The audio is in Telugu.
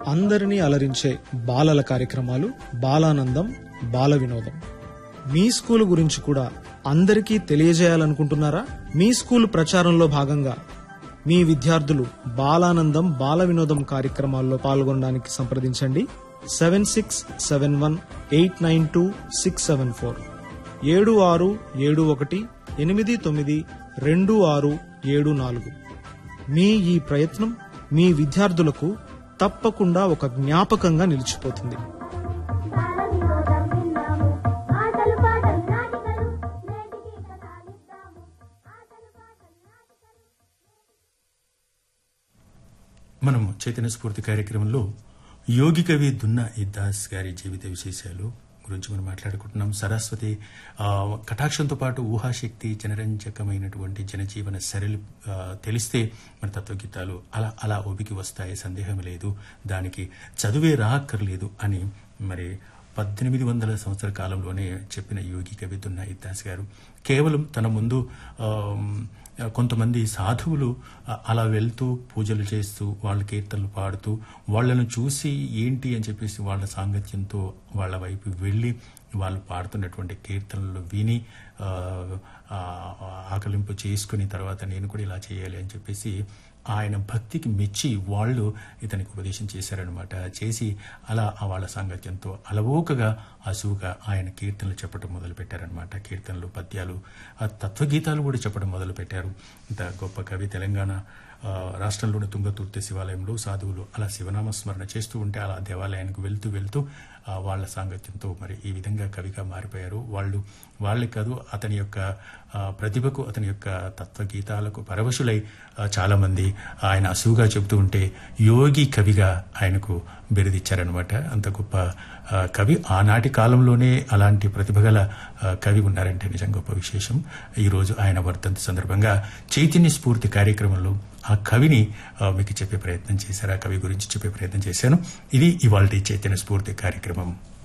అందరినీ అలరించే బాలల కార్యక్రమాలు బాలానందం బాల వినోదం మీ స్కూల్ గురించి కూడా అందరికీ తెలియజేయాలనుకుంటున్నారా మీ స్కూల్ ప్రచారంలో భాగంగా మీ విద్యార్థులు బాలానందం బాల వినోదం కార్యక్రమాల్లో పాల్గొనడానికి సంప్రదించండి seven six seven one eight nine two six seven four ఏడు ఆరు ఏడు ఒకటి ఎనిమిది తొమ్మిది రెండు ఆరు ఏడు నాలుగు మీ ఈ ప్రయత్నం మీ విద్యార్థులకు తప్పకుండా ఒక జ్ఞాపకంగా నిలిచిపోతుంది బాలవినోదం విన్నాము ఆటలు పాటలు నాటికలు నేటికి కథ నిద్దాము ఆటలు పాటలు నాటికలు మనం చైతన్య స్ఫూర్తి కార్యక్రమంలో యోగి కవి దున్న ఇద్దాస్ గారి జీవిత విశేషాలు గురించి మనం మాట్లాడుకుంటున్నాం సరస్వతి ఆ, కటాక్షంతో పాటు ఊహాశక్తి జనరంజకమైనటువంటి జనజీవన సరళి ఆ, తెలిస్తే మన తత్వగీతాలు అలా అలా ఒబికి వస్తాయి సందేహం లేదు దానికి చదువే రాక్కర్లేదు అని మరి పద్దెనిమిది వందల సంవత్సర కాలంలోనే చెప్పిన యోగి కవి దున్న ఇద్దాస్ గారు కేవలం తన ముందు ఆమ్, కొంతమంది సాధువులు అ- అలా వెళ్తూ పూజలు చేస్తూ వాళ్ళ కీర్తనలు పాడుతూ వాళ్ళను చూసి ఏంటి అని చెప్పేసి వాళ్ళ సాంగత్యంతో వాళ్ళ వైపు వెళ్ళి వాళ్ళు పాడుతున్నటువంటి కీర్తనలు విని ఆ, ఆ, ఆకలింపు చేసుకుని తర్వాత నేను కూడా ఇలా చేయాలి అని చెప్పేసి ఆయన భక్తికి మెచ్చి వాళ్ళు ఇతనికి ఉపదేశం చేశారనమాట చేసి అలా ఆ వాళ్ళ సాంగత్యంతో అలవోకగా అసువుగా ఆయన కీర్తనలు చెప్పడం మొదలు పెట్టారనమాట కీర్తనలు పద్యాలు ఆ తత్వగీతాలు కూడా చెప్పడం మొదలు పెట్టారు ఇంత గొప్ప కవి తెలంగాణ ఆ, రాష్ట్రంలోని తుంగతుర్తి శివాలయంలో సాధువులు అలా శివనామ స్మరణ చేస్తూ ఉంటే అలా దేవాలయానికి వెళ్తూ వెళ్తూ ఆ, వాళ్ళ సాంగత్యంతో మరి ఈ విధంగా కవిగా మారిపోయారు వాళ్ళు వాళ్ళే కాదు అతని యొక్క ఆ, ప్రతిభకు అతని యొక్క తత్వగీతాలకు పరవశులై ఆ, చాలా మంది ఆయన అసువుగా చెబుతూ ఉంటే యోగి కవిగా ఆయనకు బిరుదిచ్చారనమాట అంత గొప్ప ఆ, కవి ఆనాటి కాలంలోనే అలాంటి ప్రతిభ గల ఆ, కవి ఉన్నారంటే నిజం గొప్ప విశేషం ఈ రోజు ఆయన వర్ధంతి సందర్భంగా చైతన్య స్ఫూర్తి కార్యక్రమంలో ఆ కవిని ఆ, మీకు చెప్పే ప్రయత్నం చేశారు ఆ కవి గురించి చెప్పే ప్రయత్నం చేశాను ఇది ఇవాళ చైతన్య స్ఫూర్తి కార్యక్రమం